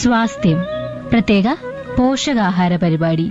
സ്വാസ്ഥ്യം പ്രത്യേക പോഷകാഹാര പരിപാടി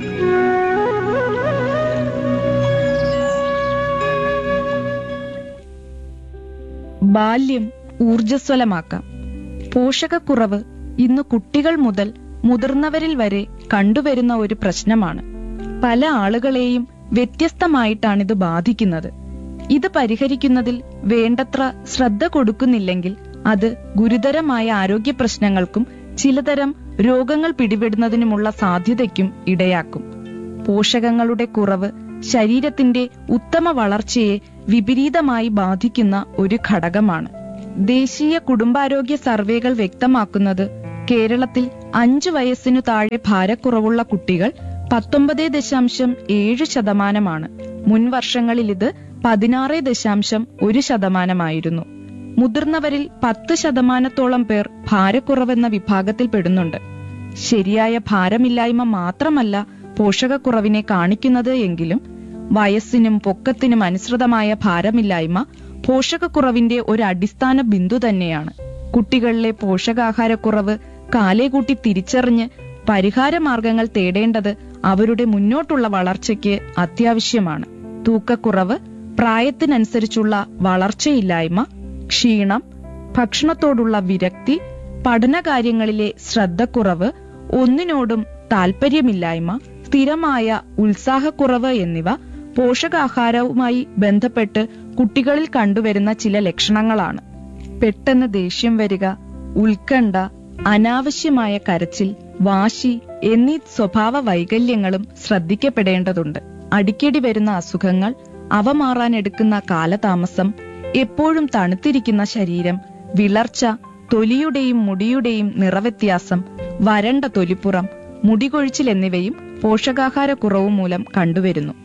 ബാല്യം ഊർജസ്വലമാക്കാം പോഷകക്കുറവ് ഇന്ന് കുട്ടികൾ മുതൽ മുതിർന്നവരിൽ വരെ കണ്ടുവരുന്ന ഒരു പ്രശ്നമാണ് പല ആളുകളെയും വ്യത്യസ്തമായിട്ടാണിത് ബാധിക്കുന്നത് ഇത് പരിഹരിക്കുന്നതിൽ വേണ്ടത്ര ശ്രദ്ധ കൊടുക്കുന്നില്ലെങ്കിൽ അത് ഗുരുതരമായ ആരോഗ്യ പ്രശ്നങ്ങൾക്കും ചിലതരം രോഗങ്ങൾ പിടിപെടുന്നതിനുമുള്ള സാധ്യതയ്ക്കും ഇടയാക്കും പോഷകങ്ങളുടെ കുറവ് ശരീരത്തിന്റെ ഉത്തമ വളർച്ചയെ വിപരീതമായി ബാധിക്കുന്ന ഒരു ഘടകമാണ് ദേശീയ കുടുംബാരോഗ്യ സർവേകൾ വ്യക്തമാക്കുന്നത് കേരളത്തിൽ അഞ്ചു വയസ്സിനു താഴെ ഭാരക്കുറവുള്ള കുട്ടികൾ പത്തൊമ്പത് ദശാംശം ഏഴ് ശതമാനമാണ് മുൻ വർഷങ്ങളിൽ ഇത് പതിനാറ് ദശാംശം ഒരു ശതമാനമായിരുന്നു മുതിർന്നവരിൽ പത്ത് ശതമാനത്തോളം പേർ ഭാരക്കുറവെന്ന വിഭാഗത്തിൽ പെടുന്നുണ്ട് ശരിയായ ഭാരമില്ലായ്മ മാത്രമല്ല പോഷകക്കുറവിനെ കാണിക്കുന്നത് എങ്കിലും വയസ്സിനും പൊക്കത്തിനും അനുസൃതമായ ഭാരമില്ലായ്മ പോഷകക്കുറവിന്റെ ഒരു അടിസ്ഥാന ബിന്ദു തന്നെയാണ് കുട്ടികളിലെ പോഷകാഹാരക്കുറവ് കാലേകൂട്ടി തിരിച്ചറിഞ്ഞ് പരിഹാര മാർഗങ്ങൾ തേടേണ്ടത് അവരുടെ മുന്നോട്ടുള്ള വളർച്ചയ്ക്ക് അത്യാവശ്യമാണ് തൂക്കക്കുറവ് പ്രായത്തിനനുസരിച്ചുള്ള വളർച്ചയില്ലായ്മ ക്ഷീണം ഭക്ഷണത്തോടുള്ള വിരക്തി പഠനകാര്യങ്ങളിലെ ശ്രദ്ധക്കുറവ് ഒന്നിനോടും താൽപര്യമില്ലായ്മ സ്ഥിരമായ ഉത്സാഹക്കുറവ് എന്നിവ പോഷകാഹാരവുമായി ബന്ധപ്പെട്ട് കുട്ടികളിൽ കണ്ടുവരുന്ന ചില ലക്ഷണങ്ങളാണ് പെട്ടെന്ന് ദേഷ്യം വരിക ഉത്കണ്ഠ അനാവശ്യമായ കരച്ചിൽ വാശി എന്നീ സ്വഭാവ വൈകല്യങ്ങളും ശ്രദ്ധിക്കപ്പെടേണ്ടതുണ്ട് അടിക്കടി വരുന്ന അസുഖങ്ങൾ അവ മാറാനെടുക്കുന്ന കാലതാമസം എപ്പോഴും തണുത്തിരിക്കുന്ന ശരീരം വിളർച്ച തൊലിയുടെയും മുടിയുടെയും നിറവ്യത്യാസം വരണ്ട തൊലിപ്പുറം മുടികൊഴിച്ചിൽ എന്നിവയും പോഷകാഹാരക്കുറവ് മൂലം കണ്ടുവരുന്നു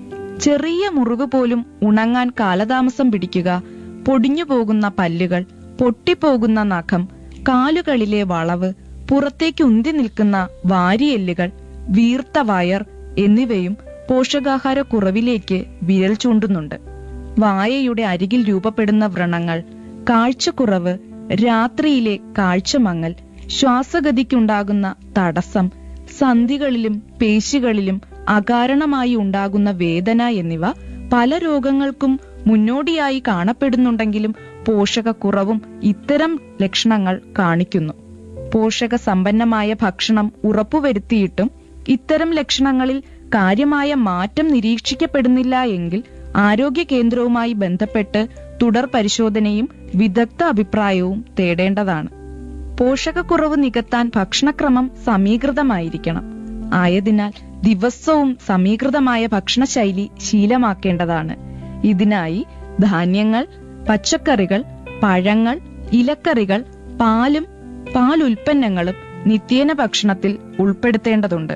ചെറിയ മുറിവ് പോലും ഉണങ്ങാൻ കാലതാമസം പിടിക്കുക പൊടിഞ്ഞു പോകുന്ന പല്ലുകൾ പൊട്ടിപ്പോകുന്ന നഖം കാലുകളിലെ വളവ് പുറത്തേക്ക് ഉന്തി നിൽക്കുന്ന വാരിയെല്ലുകൾ വീർത്ത വയർ എന്നിവയും പോഷകാഹാര കുറവിലേക്ക് വിരൽ ചൂണ്ടുന്നുണ്ട് വായയുടെ അരികിൽ രൂപപ്പെടുന്ന വ്രണങ്ങൾ കാഴ്ചക്കുറവ് രാത്രിയിലെ കാഴ്ചമങ്ങൽ ശ്വാസഗതിക്കുണ്ടാകുന്ന തടസ്സം സന്ധികളിലും പേശികളിലും അകാരണമായി ഉണ്ടാകുന്ന വേദന എന്നിവ പല രോഗങ്ങൾക്കും മുന്നോടിയായി കാണപ്പെടുന്നുണ്ടെങ്കിലും പോഷകക്കുറവും ഇത്തരം ലക്ഷണങ്ങൾ കാണിക്കുന്നു പോഷക സമ്പന്നമായ ഭക്ഷണം ഉറപ്പുവരുത്തിയിട്ടും ഇത്തരം ലക്ഷണങ്ങളിൽ കാര്യമായ മാറ്റം നിരീക്ഷിക്കപ്പെടുന്നില്ല എങ്കിൽ ആരോഗ്യ കേന്ദ്രവുമായി ബന്ധപ്പെട്ട് തുടർ പരിശോധനയും വിദഗ്ധ അഭിപ്രായവും തേടേണ്ടതാണ് പോഷകക്കുറവ് നികത്താൻ ഭക്ഷണക്രമം സമീകൃതമായിരിക്കണം ആയതിനാൽ ദിവസവും സമീകൃതമായ ഭക്ഷണശൈലി ശീലമാക്കേണ്ടതാണ് ഇതിനായി ധാന്യങ്ങൾ പച്ചക്കറികൾ പഴങ്ങൾ ഇലക്കറികൾ പാലും പാലുൽപ്പന്നങ്ങളും നിത്യേന ഭക്ഷണത്തിൽ ഉൾപ്പെടുത്തേണ്ടതുണ്ട്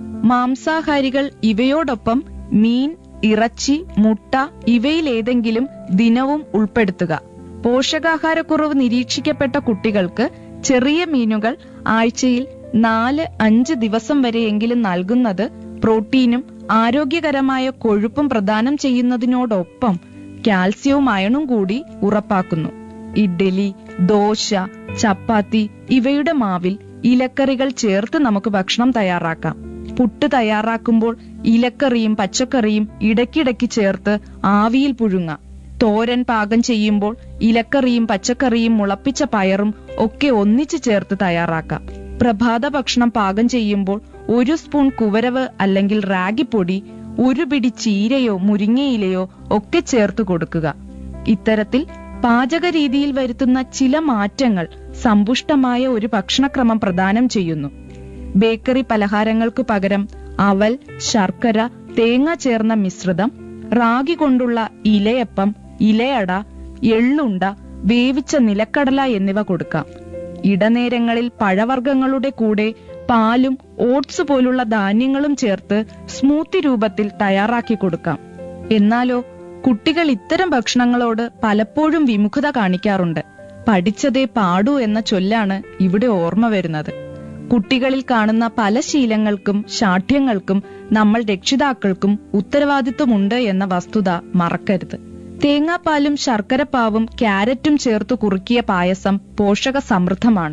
മാംസാഹാരികൾ ഇവയോടൊപ്പം മീൻ ഇറച്ചി മുട്ട ഇവയിലേതെങ്കിലും ദിനവും ഉൾപ്പെടുത്തുക പോഷകാഹാരക്കുറവ് നിരീക്ഷിക്കപ്പെട്ട കുട്ടികൾക്ക് ചെറിയ മീനുകൾ ആഴ്ചയിൽ നാല് അഞ്ച് ദിവസം വരെയെങ്കിലും നൽകുന്നത് പ്രോട്ടീനും ആരോഗ്യകരമായ കൊഴുപ്പും പ്രദാനം ചെയ്യുന്നതിനോടൊപ്പം കാൽസ്യവും അയണും കൂടി ഉറപ്പാക്കുന്നു ഇഡ്ഡലി ദോശ ചപ്പാത്തി ഇവയുടെ മാവിൽ ഇലക്കറികൾ ചേർത്ത് നമുക്ക് ഭക്ഷണം തയ്യാറാക്കാം പുട്ട് തയ്യാറാക്കുമ്പോൾ ഇലക്കറിയും പച്ചക്കറിയും ഇടയ്ക്കിടയ്ക്ക് ചേർത്ത് ആവിയിൽ പുഴുങ്ങാം തോരൻ പാകം ചെയ്യുമ്പോൾ ഇലക്കറിയും പച്ചക്കറിയും മുളപ്പിച്ച പയറും ഒക്കെ ഒന്നിച്ചു ചേർത്ത് തയ്യാറാക്കാം പ്രഭാത ഭക്ഷണം പാകം ചെയ്യുമ്പോൾ ഒരു സ്പൂൺ കുവരവ് അല്ലെങ്കിൽ റാഗിപ്പൊടി ഒരു പിടി ചീരയോ മുരിങ്ങയിലയോ ഒക്കെ ചേർത്ത് കൊടുക്കുക ഇത്തരത്തിൽ പാചക രീതിയിൽ വരുത്തുന്ന ചില മാറ്റങ്ങൾ സമ്പുഷ്ടമായ ഒരു ഭക്ഷണക്രമം പ്രദാനം ചെയ്യുന്നു ബേക്കറി പലഹാരങ്ങൾക്ക് പകരം അവൽ ശർക്കര തേങ്ങ ചേർന്ന മിശ്രിതം റാഗി കൊണ്ടുള്ള ഇലയപ്പം ഇലയട എള്ളുണ്ട വേവിച്ച നിലക്കടല എന്നിവ കൊടുക്കാം ഇടനേരങ്ങളിൽ പഴവർഗ്ഗങ്ങളുടെ കൂടെ പാലും ഓട്സ് പോലുള്ള ധാന്യങ്ങളും ചേർത്ത് സ്മൂത്തി രൂപത്തിൽ തയ്യാറാക്കി കൊടുക്കാം എന്നാലോ കുട്ടികൾ ഇത്തരം ഭക്ഷണങ്ങളോട് പലപ്പോഴും വിമുഖത കാണിക്കാറുണ്ട് പഠിച്ചതേ പാടൂ എന്ന ചൊല്ലാണ് ഇവിടെ ഓർമ്മ വരുന്നത് കുട്ടികളിൽ കാണുന്ന പല ശീലങ്ങൾക്കും ശാഠ്യങ്ങൾക്കും നമ്മൾ രക്ഷിതാക്കൾക്കും ഉത്തരവാദിത്വമുണ്ട് എന്ന വസ്തുത മറക്കരുത് തേങ്ങാപ്പാലും ശർക്കരപ്പാവും ക്യാരറ്റും ചേർത്ത് കുറുക്കിയ പായസം പോഷക സമൃദ്ധമാണ്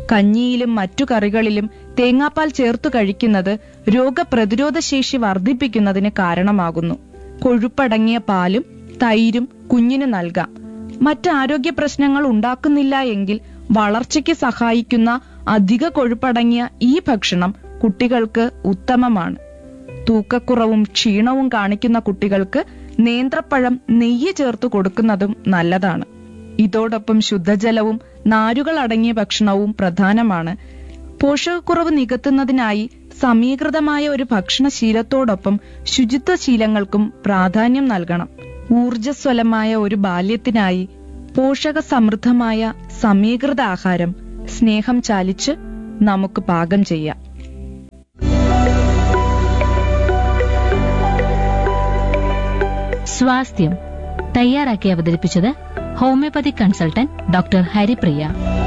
കഞ്ഞിയിലും മറ്റു കറികളിലും തേങ്ങാപ്പാൽ ചേർത്തു കഴിക്കുന്നത് രോഗപ്രതിരോധ ശേഷി വർദ്ധിപ്പിക്കുന്നതിന് കാരണമാകുന്നു കൊഴുപ്പടങ്ങിയ പാലും തൈരും കുഞ്ഞിന് നൽകാം മറ്റ് ആരോഗ്യ പ്രശ്നങ്ങൾ ഉണ്ടാക്കുന്നില്ല എങ്കിൽ വളർച്ചയ്ക്ക് സഹായിക്കുന്ന അധിക കൊഴുപ്പടങ്ങിയ ഈ ഭക്ഷണം കുട്ടികൾക്ക് ഉത്തമമാണ് തൂക്കക്കുറവും ക്ഷീണവും കാണിക്കുന്ന കുട്ടികൾക്ക് നേന്ത്രപ്പഴം നെയ്യ് ചേർത്ത് കൊടുക്കുന്നതും നല്ലതാണ് ഇതോടൊപ്പം ശുദ്ധജലവും നാരുകൾ അടങ്ങിയ ഭക്ഷണവും പ്രധാനമാണ് പോഷകക്കുറവ് നികത്തുന്നതിനായി സമീകൃതമായ ഒരു ഭക്ഷണശീലത്തോടൊപ്പം ശുചിത്വ ശീലങ്ങൾക്കും പ്രാധാന്യം നൽകണം ഊർജസ്വലമായ ഒരു ബാല്യത്തിനായി പോഷക സമൃദ്ധമായ സമീകൃത ആഹാരം സ്നേഹം ചാലിച്ച് നമുക്ക് പാകം ചെയ്യാം സ്വാസ്ഥ്യം തയ്യാറാക്കി അവതരിപ്പിച്ചത് ഹോമിയോപ്പതി കൺസൾട്ടന്റ് ഡോക്ടർ ഹരിപ്രിയ